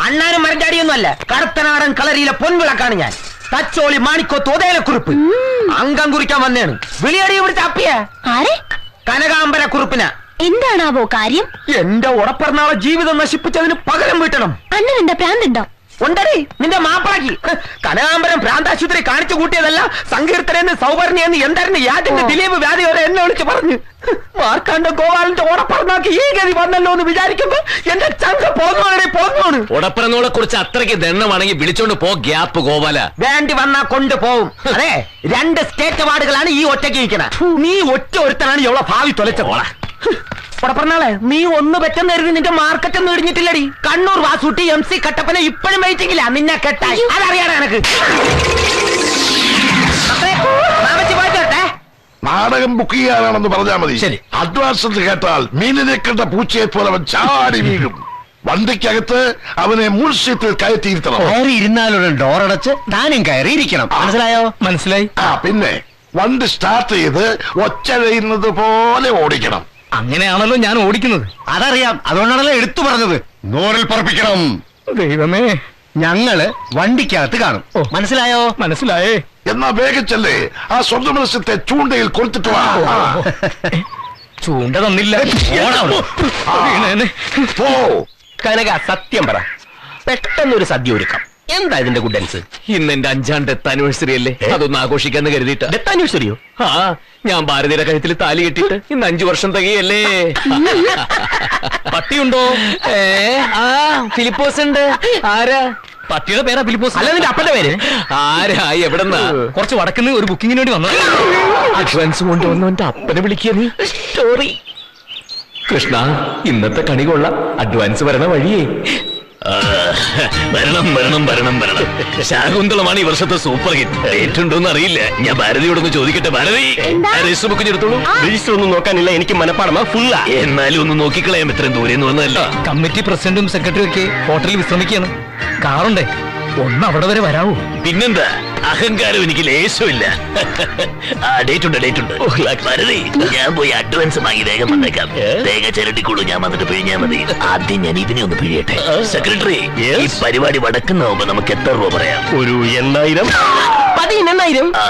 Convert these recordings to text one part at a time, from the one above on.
അണ്ണാനും മരഞ്ചാടിയൊന്നും അല്ല കടത്തനാടൻ കളരിയിലെ പൊൻവിളക്കാണ് ഞാൻ തച്ചോളി മാണിക്കോത്ത് ഉദയലക്കുറിപ്പ് അംഗം കുറിക്കാൻ വന്നേണ് വിളിയടി ഇവിടുത്തെ അപ്പിയ ആരെ കനകാംബര കുറിപ്പിന എന്താണാവോ കാര്യം എന്റെ ഉടപ്പിറന്നാളെ ജീവിതം നശിപ്പിച്ചതിന് പകരം വീട്ടണം അണ്ണൻ എന്താ പ്രാന്തുണ്ടോ ഉണ്ടടി നിന്റെ മാപ്പാക്കി കനകാംബരം ഭ്രാന്താശുപത്രി കാണിച്ചു കൂട്ടിയതല്ല സങ്കീർത്തനെന്ന് സൗവർണ്യെന്ന് എന്തായിരുന്നു യാതിന്റെ ദിലീപ് വ്യാധി വരെ എന്നെ വിളിച്ച് പറഞ്ഞു മാർക്കാണ്ട ഗോപാലന്റെ ഓടപ്പറന്നാക്കി ഈ ഗതി വന്നല്ലോ എന്ന് വിചാരിക്കുമ്പോ എന്റെ ചങ്ക പോന്നോണേ പോന്നോണ് ഉടപ്പിറന്നോളെ കുറിച്ച് അത്രയ്ക്ക് ദണ്ണമാണെങ്കിൽ വിളിച്ചോണ്ട് പോ ഗ്യാപ്പ് ഗോപാല വേണ്ടി വന്നാ കൊണ്ടുപോകും അതെ രണ്ട് സ്റ്റേറ്റ് അവാർഡുകളാണ് ഈ ഒറ്റയ്ക്ക് ഇരിക്കണ നീ ഒറ്റ ഒരുത്തനാണ് എവിടെ ഭാവി തൊലച്ചത് പറഞ്ഞാളെ നീ ഒന്ന് പറ്റെന്ന് കരുതി നിന്റെ മാർക്കറ്റ് ഒന്നും ഇടിഞ്ഞിട്ടില്ലടി കണ്ണൂർ വാസൂട്ടി എം സി കട്ടപ്പന ഇപ്പോഴും വെയിറ്റിംഗില്ല നിന്നെ കെട്ടായി അതറിയാടാ എനക്ക് മക്കളെ, മാമച്ചി പോയിട്ട് വരട്ടെ. നാടകം ബുക്ക് ചെയ്യാനാണെന്ന് പറഞ്ഞാൽ മതി ശരി. അഡ്വാൻസ് എന്ന് കേട്ടാൽ മീനിനെ കണ്ട പൂച്ചയെ പോലെ അവൻ ചാടി വീഴും വണ്ടിക്കകത്ത് അവനെ മുൻസീറ്റിൽ കയറ്റിയിരുത്തണം കയറി ഇരുന്നാലുള്ള ഡോറടച്ച് താനും കയറിയിരിക്കണം മനസ്സിലായോ മനസ്സിലായി ആ പിന്നെ വണ്ടി സ്റ്റാർട്ട് ചെയ്ത് ഒച്ചഴയുന്നത് പോലെ ഓടിക്കണം അങ്ങനെയാണല്ലോ ഞാൻ ഓടിക്കുന്നത് അതറിയാം അതുകൊണ്ടാണല്ലോ എടുത്തു പറഞ്ഞത് നൂറിൽ പറപ്പിക്കണം ദൈവമേ ഞങ്ങള് വണ്ടിക്കകത്ത് കാണും മനസ്സിലായോ മനസ്സിലായേ എന്നാ വേഗച്ചല്ലേ ആ സ്വന്തം മത്സ്യത്തെ ചൂണ്ടയിൽ കൊളുത്തിട്ട് വാ ആ, ചൂണ്ട തന്നില്ല വീണേനെ. പോ കനക സത്യം പറ പെട്ടെന്നൊരു സദ്യ ഒരുക്കാം എന്താ ഇതിന്റെ ഗുഡൻസ് ഇന്ന് എന്റെ അഞ്ചാം ഡെത്ത് ആനിവേഴ്സറി അല്ലേ അതൊന്ന് ആഘോഷിക്കാന്ന് കരുതിയിട്ട് ഡെത്ത് ആനിവേഴ്സറിയോ ആ ഞാൻ ഭാരതിയുടെ കഴുത്തിൽ താലി കെട്ടിട്ട് ഇന്ന് അഞ്ചു വർഷം തികയല്ലേ പട്ടിയുണ്ടോ ഏ ആ ഫിലിപ്പോസ് ഉണ്ട് ആരാ പട്ടിയുടെ പേരാ ഫിലിപ്പോസ് അല്ല നിന്റെ അപ്പന്റെ പേര് ആരാ എവിടെന്നാ കുറച്ച് വടക്കുന്ന് ഒരു ബുക്കിങ്ങിന് വേണ്ടി വന്നു അഡ്വാൻസ് കൊണ്ടുവന്നു എന്റെ അപ്പനെ വിളിക്കുക നീ സ്റ്റോറി കൃഷ്ണ ഇന്നത്തെ കണി കൊള്ളാം അഡ്വാൻസ് വരണ വഴിയേ ആ, വരണം വരണം വരണം വരണം ശാകുന്തളമാണ് ഈ വർഷത്തെ സൂപ്പർ ഹിറ്റ് ഡേറ്റ് ഉണ്ടോന്ന് അറിയില്ല ഞാൻ ഭാരതിയോടൊന്ന് ചോദിക്കട്ടെ ഭാരതി രജിസ്റ്റർ ബുക്ക് എടുത്തോളൂ രജിസ്റ്റർ ഒന്നും നോക്കാനില്ല എനിക്ക് മനപ്പാടമാ ഫുള്ളാ എന്നാലും ഒന്ന് നോക്കിക്കളയാം ഇത്രയും ദൂരെ നിന്ന് വന്നതല്ല കമ്മിറ്റി പ്രസിഡന്റും സെക്രട്ടറിയും ഒക്കെ ഹോട്ടലിൽ വിശ്രമിക്കുകയാണ് കാറുണ്ടേ ഒന്ന് അവിടെ വരെ വരാവോ പിന്നെന്താ അഹങ്കാരം എനിക്ക് ലേശമില്ല ആ ഡേറ്റ് ഉണ്ട് ഡേറ്റ് ഉണ്ട് ഭാരതി ഞാൻ പോയി അഡ്വാൻസ് വാങ്ങി വേഗം വന്നേക്കാം തേങ്ങ ചിരട്ടിക്കുള്ളൂ ഞാൻ വന്നിട്ട് പിഴിഞ്ഞാൽ മതി ആദ്യം ഞാൻ ഇതിനെ ഒന്ന് പിഴിയട്ടെ സെക്രട്ടറി ഈ പരിപാടി വടക്കുന്നാവുമ്പോ നമുക്ക് എത്ര രൂപ പറയാം ഒരു എണ്ണായിരം പതിനെണ്ണായിരം ആ.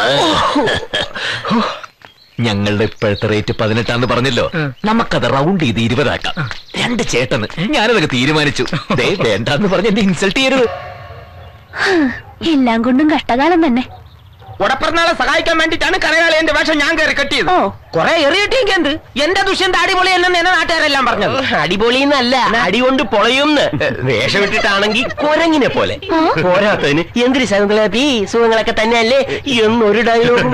ഞങ്ങളുടെ ഇപ്പോഴത്തെ റേറ്റ് പതിനെട്ടാന്ന് പറഞ്ഞല്ലോ നമുക്കത് റൗണ്ട് ചെയ്ത് ഇരുപതാക്കാം രണ്ട് ചേട്ടന് ഞാനതൊക്കെ തീരുമാനിച്ചു ദേ വേണ്ടാന്ന് പറഞ്ഞ് എന്നെ ഇൻസൾട്ട് ചെയ്യരുത് എല്ലാം കൊണ്ടും കഷ്ടകാലം തന്നെ ഉടപ്പിറന്നാളെ സഹായിക്കാൻ വേണ്ടിട്ടാണ് കരകാളയന്റെ വേഷം ഞാൻ കയറി കെട്ടിയത് ഓ. കൊറേ എറിയിട്ടെങ്കിൽ എന്ത് എന്റെ ദുഷ്യന്റെ അടിപൊളി എന്നെ എന്നെ നാട്ടുകാരെല്ലാം പറഞ്ഞത് അടിപൊളിന്നല്ല അടി കൊണ്ട് പൊളയുംന്ന് വേഷമിട്ടിട്ടാണെങ്കിൽ കുരങ്ങിനെ പോലെ പോരാത്തതിന് എന്തിരി ശകുന്തളാപ്പി സുഖങ്ങളൊക്കെ തന്നെയല്ലേ എന്നൊരു ഡയലോഗ്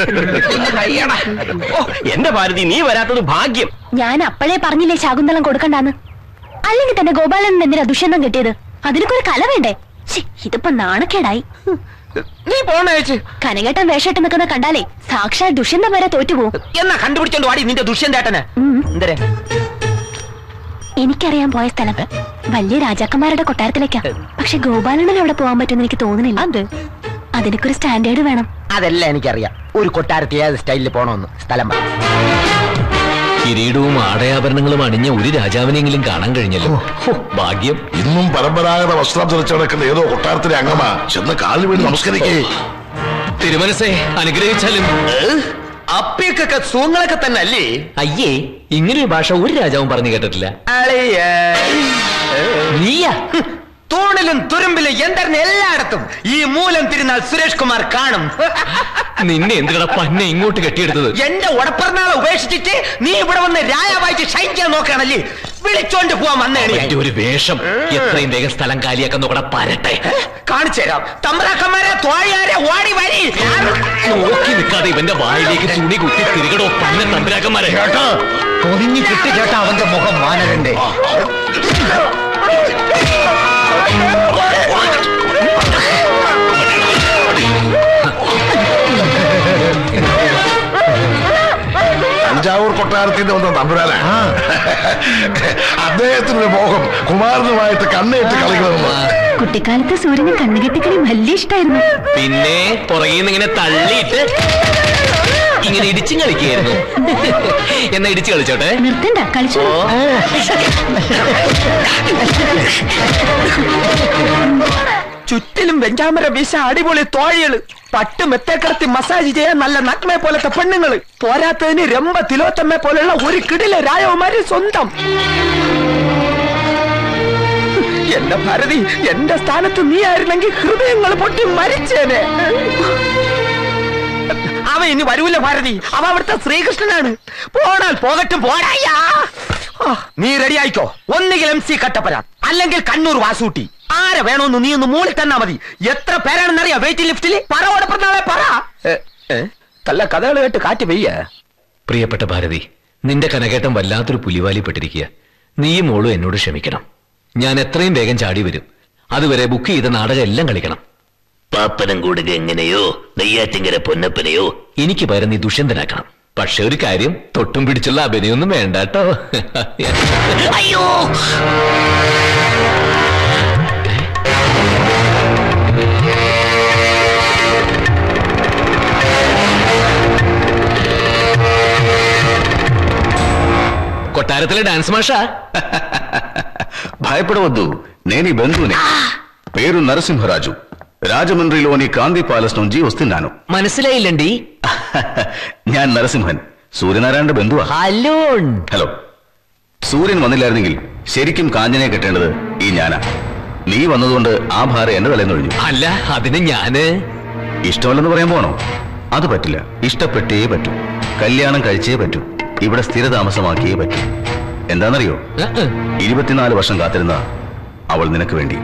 എന്റെ ഭാരതി നീ വരാത്തത് ഭാഗ്യം ഞാൻ അപ്പോഴേ പറഞ്ഞില്ലേ ശാകുന്തളം കൊടുക്കണ്ടാന്ന് അല്ലെങ്കിൽ തന്നെ ഗോപാലൻ എന്തിനാ ദുഷ്യന്തം കിട്ടിയത് അതിനൊക്കെ ഒരു കല വേണ്ടേ ശ്ശി, ഇതിപ്പോ നാണക്കേടായി നീ പോണേച്ച് കനകേട്ടൻ വേഷമിട്ട് നിൽക്കുന്ന കണ്ടാലേ സാക്ഷാൽ ദുഷ്യന്തം വരെ തോറ്റുപോകും എന്നാ കണ്ടുപിടിച്ചോണ്ട് വാടി നിന്റെ ദുഷ്യന്തേട്ടന് ഉം. എന്തരെ എനിക്കറിയാൻ പോയ സ്ഥലം വലിയ രാജാക്കന്മാരുടെ കൊട്ടാരത്തിലേക്കാ പക്ഷെ ഗോപാലണ്ണൻ അവിടെ പോകാൻ പറ്റുമെന്ന് എനിക്ക് തോന്നുന്നില്ല അത് അതിനൊക്കെ ഒരു സ്റ്റാൻഡേർഡ് വേണം അതെല്ലാം എനിക്കറിയാം ഒരു കൊട്ടാരത്തിൽ ഏത് സ്റ്റൈലിൽ പോണോന്ന് സ്ഥലം പറ. കിരീടവും ആടയാഭരണങ്ങളും അണിഞ്ഞ ഒരു രാജാവിനെങ്കിലും കാണാൻ കഴിഞ്ഞല്ലോ ഹോ, ഭാഗ്യം ഇന്നും പരമ്പരാഗത വസ്ത്രം ധരിച്ചു നടക്കുന്ന ഏതോ കൊട്ടാരത്തിലെ അംഗമാ ചെന്ന് കാലിൽ വീണ് നമസ്കരിക്കേ തിരുമനസെ അനുഗ്രഹിച്ചാലും അപ്പിയൊക്കെ സൂങ്ങളൊക്കെ തന്നെ അല്ലേ അയ്യേ ഇങ്ങനൊരു ഭാഷ ഒരു രാജാവും പറഞ്ഞു കേട്ടിട്ടില്ല നീയാ തൂണിലും തുരുമ്പിലും എന്തായിരുന്നു എല്ലായിടത്തും ഈ മൂലം തിരുന്നാൾ സുരേഷ് കുമാർ കാണും നിന്നെ എന്തിനാ പന്നെ ഇങ്ങോട്ട് കെട്ടിയെടുത്തത് എന്റെ ഉടപ്പിറന്നാളെ ഉപേക്ഷിച്ചിട്ട് നീ ഇവിടെ വന്ന് രായവായിച്ച് ക്ഷയിക്കാൻ നോക്കുകയാണല്ലേ വിളിച്ചോണ്ട് പോവാൻ വന്നേണി അവന്റെ ഒരു വേഷം എത്രയും വേഗം സ്ഥലം കാലിയാക്കാൻ നോക്കട പരട്ടെ കാണിച്ചു തരാം തമ്പ്രാക്കന്മാരെ തോഴിയാരെ ഓടി വരി നോക്കി നിൽക്കാതെ ഇവന്റെ വായിലേക്ക് തുണി കുത്തി തിരികടോ പന്ന തമ്പരാക്കന്മാരെ കൊതിഞ്ഞു കിട്ടി കേട്ട അവന്റെ മുഖം വാനരന്റെ തഞ്ചാവൂർ കൊട്ടാരത്തിന്റെ ഒന്ന് തമ്പുരാനാ അദ്ദേഹത്തിനൊരു മോഹം കുമാരനുമായിട്ട് കണ്ണേറ്റ് കളിക്കണമെന്ന് കുട്ടിക്കാലത്ത് സൂര്യന് കണ്ണുകെട്ടിക്കളി വലിയ ഇഷ്ടായിരുന്നു പിന്നെ പുറകിൽ നിന്ന് ഇങ്ങനെ തള്ളിയിട്ട് ഇങ്ങനെ ഇടിച്ചും കളിക്കുകയായിരുന്നു എന്നാ ഇടിച്ചു കളിച്ചോട്ടെ നിർത്തണ്ട കളിച്ചു ചുറ്റിലും വെഞ്ചാമര വീശ അടിപൊളി തോഴികള് പട്ട് മെത്തേക്കിടത്തി മസാജ് ചെയ്യാൻ നല്ല നഗ്മയെ പോലത്തെ പെണ്ണുങ്ങള് പോരാത്തതിന് രമ്പ തിലോത്തമ്മയെ പോലുള്ള ഒരു കിടിലെ രാജകുമാരി സ്വന്തം എന്റെ ഭാരതി എന്റെ സ്ഥാനത്ത് നീ ആയിരുന്നെങ്കിൽ ഹൃദയങ്ങൾ പൊട്ടി മരിച്ചേനെ അവ ഇനി വരൂല ഭാരതി അവ അവിടുത്തെ ശ്രീകൃഷ്ണനാണ് പോടാൽ പോകട്ടും പോടായ്യാ ആ, നീ റെഡി ആയിക്കോ ഒന്നുകിൽ എം സി കട്ടപ്പന അല്ലെങ്കിൽ കണ്ണൂർ വാസൂട്ടി ആരെ വേണോന്ന് നീ ഒന്ന് മൂളി തന്നാ മതി എത്ര പേരാണെന്നറിയാം വെയിറ്റ് ലിഫ്റ്റില് പറ ഓടപ്പെടുന്നാളെ പറ ഏ, ഏ, കല്ല കഥകൾ കേട്ട് കാറ്റ് പെയ്യ പ്രിയപ്പെട്ട ഭാരതി നിന്റെ കനകേട്ടം വല്ലാത്തൊരു പുലിവാലിപ്പെട്ടിരിക്കുക നീയും മോളും എന്നോട് ക്ഷമിക്കണം ഞാൻ എത്രയും വേഗം ചാടി വരും അതുവരെ ബുക്ക് ചെയ്ത നാടകം എല്ലാം കളിക്കണം പാപ്പനം കൂടുക എങ്ങനെയോ നെയ്യാറ്റിങ്കര പൊന്നപ്പനെയോ എനിക്ക് പകരം നീ ദുഷ്യന്തനാക്കണം പക്ഷെ ഒരു കാര്യം തൊട്ടും പിടിച്ചുള്ള അഭിനയൊന്നും വേണ്ട കേട്ടോ അയ്യോ కొట్టారతలే డాన్స్ మాషా భయపడవద్దు నేను ఈ బంధువుని పేరు నరసింహరాజు రాజమండ్రిలోని కాంతి ప్యాలెస్ నుంచి వస్తున్నాను മനസ്സിലായില്ലണ്ടി ഞാൻ നരസിംഹൻ സൂര്യനാരായണന്റെ ബന്ധുവാ ഹലോ ഹലോ സൂര്യൻ വന്നില്ലായിരുന്നെങ്കിൽ ശരിക്കും കാഞ്ചനയെ കെട്ടേണ്ടത് ഈ ഞാനാ നീ വന്നതുകൊണ്ട് ആ ഭാരം എന്റെ തലേന്നൊഴിഞ്ഞു അല്ല അതിന് ഞാന് ഇഷ്ടമല്ലെന്ന് പറയാൻ പോണോ അത് പറ്റില്ല ഇഷ്ടപ്പെട്ടേ പറ്റൂ കല്യാണം കഴിച്ചേ പറ്റൂ ഇവിടെ സ്ഥിരതാമസമാക്കിയേ പറ്റൂ എന്താണെന്നറിയോ ഏ, ഏ. ഇരുപത്തിനാല് വർഷം കാത്തിരുന്ന അവൾ നിനക്ക് വേണ്ടി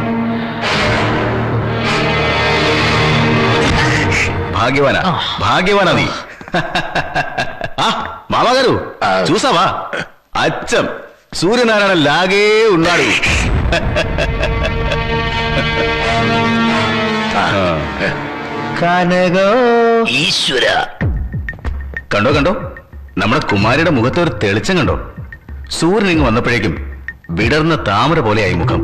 భాగ్యవానా భాగ్యవానా నీ ఆ, మామగారు చూసావా అచ్చం సూర్యనారాయణ లాగే ఉన్నాడు ഈശ്വര കണ്ടോ കണ്ടോ നമ്മുടെ കുമാരിയുടെ മുഖത്ത് ഒരു തെളിച്ചം കണ്ടോ സൂര്യൻ ഇങ്ങ് വന്നപ്പോഴേക്കും വിടർന്ന താമര പോലെയായി മുഖം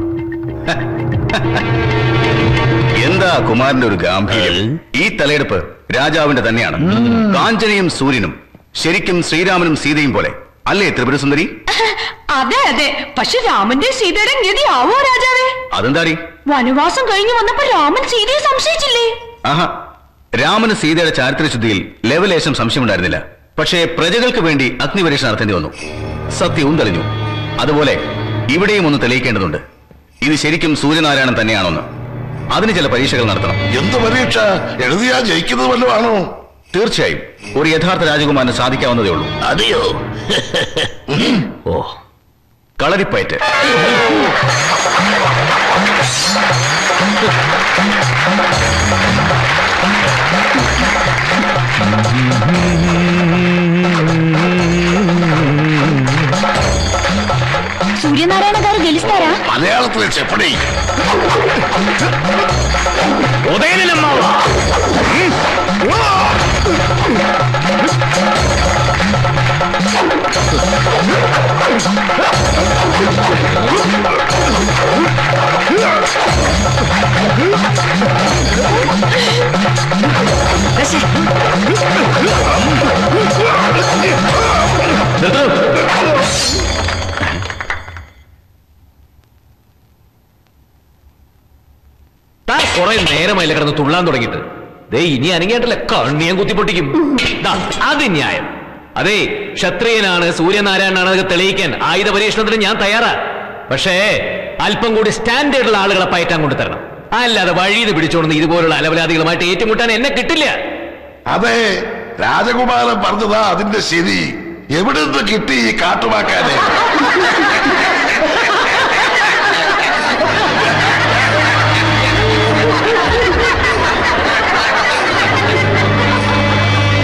എന്താ കുമാരന്റെ ഒരു ഗാംഭീര്യം ഈ തലയെടുപ്പ് രാജാവിന്റെ തന്നെയാണ് കാഞ്ചനയും സൂര്യനും ശരിക്കും ശ്രീരാമനും സീതയും പോലെ അല്ലേ ത്രിപുരസുന്ദരി അതെ അതെ പക്ഷെ രാമന്റെ സീതയുടെ ഗതി ആവോ രാജാവേ അതെന്താടി വനവാസം കഴിഞ്ഞു വന്നപ്പോ രാമൻ സീതയെ സംശയിച്ചില്ലേ ആഹാ രാമന് സീതയുടെ ചാരിത്രശുദ്ധിയിൽ ലെവലേശം സംശയമുണ്ടായിരുന്നില്ല പക്ഷേ പ്രജകൾക്ക് വേണ്ടി അഗ്നിപരീക്ഷ നടത്തേണ്ടി വന്നു സത്യവും തെളിഞ്ഞു അതുപോലെ ഇവിടെയും ഒന്ന് തെളിയിക്കേണ്ടതുണ്ട് ഇത് ശരിക്കും സൂര്യനാരായണൻ തന്നെയാണോന്ന് അതിന് ചില പരീക്ഷകൾ നടത്തണം എന്ത് പരീക്ഷ എഴുതിയാ ജയിക്കുന്നത് വല്ലതാണോ തീർച്ചയായും ഒരു യഥാർത്ഥ രാജകുമാരന് സാധിക്കാവുന്നതേ ഉള്ളൂ അതെയോ ഓ കളരിപ്പയറ്റ് సూర్యనారాయణ గారు గెలుస్తారా മലയാളത്തിലെ ചെപ്പടി താൻ കുറെ നേരമായില്ല കിടന്ന് തുള്ളാൻ തുടങ്ങിയിട്ട് ദേ ഇനി അനങ്ങിയായിട്ടല്ല കണ്ണിയം കുത്തിപ്പൊട്ടിക്കും ദാ, അത് ന്യായം അതെ ക്ഷത്രിയനാണ് സൂര്യനാരായണനാണ് അതൊക്കെ തെളിയിക്കാൻ ആയുധ പരീക്ഷണത്തിന് ഞാൻ തയ്യാറാ പക്ഷേ അല്പം കൂടി സ്റ്റാൻഡേർഡുള്ള ആളുകളെ പയറ്റാൻ കൊണ്ട് തരണം അല്ലാതെ വഴിയിൽ പിടിച്ചോണ്ട് ഇതുപോലുള്ള അലവലാദികളുമായിട്ട് ഏറ്റുമുട്ടാൻ എന്നെ കിട്ടില്ല അതെ രാജകുമാരൻ പറഞ്ഞതാ അതിന്റെ ശരി എവിടെ നിന്ന് കിട്ടി ഈ കാട്ടുവാക്കാനെ